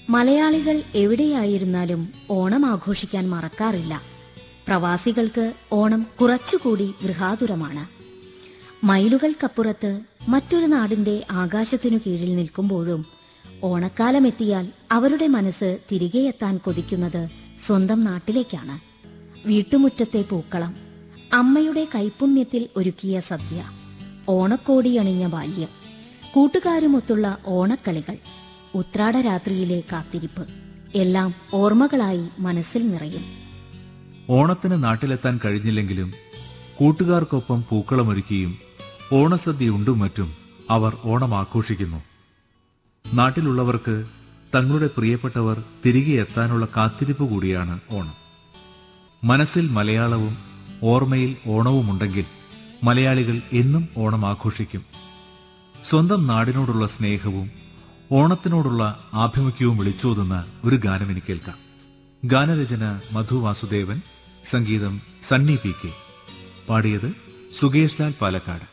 മലയാളികൾ എവിടെയായിരുന്നാലും ഓണം ആഘോഷിക്കാൻ മറക്കാറില്ല പ്രവാസികൾക്ക് ഓണം കുറച്ചുകൂടി ഗൃഹാതുരമാണ് മൈലുകൾക്കപ്പുറത്ത് മറ്റൊരു നാടിന്റെ ആകാശത്തിനു കീഴിൽ നിൽക്കുമ്പോഴും ഓണക്കാലമെത്തിയാൽ അവരുടെ മനസ്സ് തിരികെ എത്താൻ കൊതിക്കുന്നത് സ്വന്തം നാട്ടിലേക്കാണ് വീട്ടുമുറ്റത്തെ പൂക്കളം അമ്മയുടെ കൈപുണ്യത്തിൽ ഒരുക്കിയ സദ്യ ഓണക്കോടിയണിഞ്ഞ ബാല്യം കൂട്ടുകാരുമൊത്തുള്ള ഓണക്കളികൾ ഉത്രാട രാത്രിയിലെ കാത്തിരിപ്പ് എല്ലാം ഓർമ്മകളായി മനസ്സിൽ നിറയും ഓണത്തിന് നാട്ടിലെത്താൻ കഴിഞ്ഞില്ലെങ്കിലും കൂട്ടുകാർക്കൊപ്പം പൂക്കളമൊരുക്കിയും ഓണസദ്യ ഉണ്ടും മറ്റും അവർ ഓണം ആഘോഷിക്കുന്നു നാട്ടിലുള്ളവർക്ക് തങ്ങളുടെ പ്രിയപ്പെട്ടവർ തിരികെ എത്താനുള്ള കാത്തിരിപ്പ് കൂടിയാണ് ഓണം മനസ്സിൽ മലയാളവും ഓർമ്മയിൽ ഓണവുമുണ്ടെങ്കിൽ മലയാളികൾ എന്നും ഓണം ആഘോഷിക്കും സ്വന്തം നാടിനോടുള്ള സ്നേഹവും ഓണത്തിനോടുള്ള ആഭിമുഖ്യവും വിളിച്ചോതുന്ന ഒരു ഗാനം എനിക്ക് കേൾക്കാം ഗാനരചന മധു വാസുദേവൻ സംഗീതം സണ്ണി പി കെ പാടിയത് സുകേഷ് ലാൽ പാലക്കാട്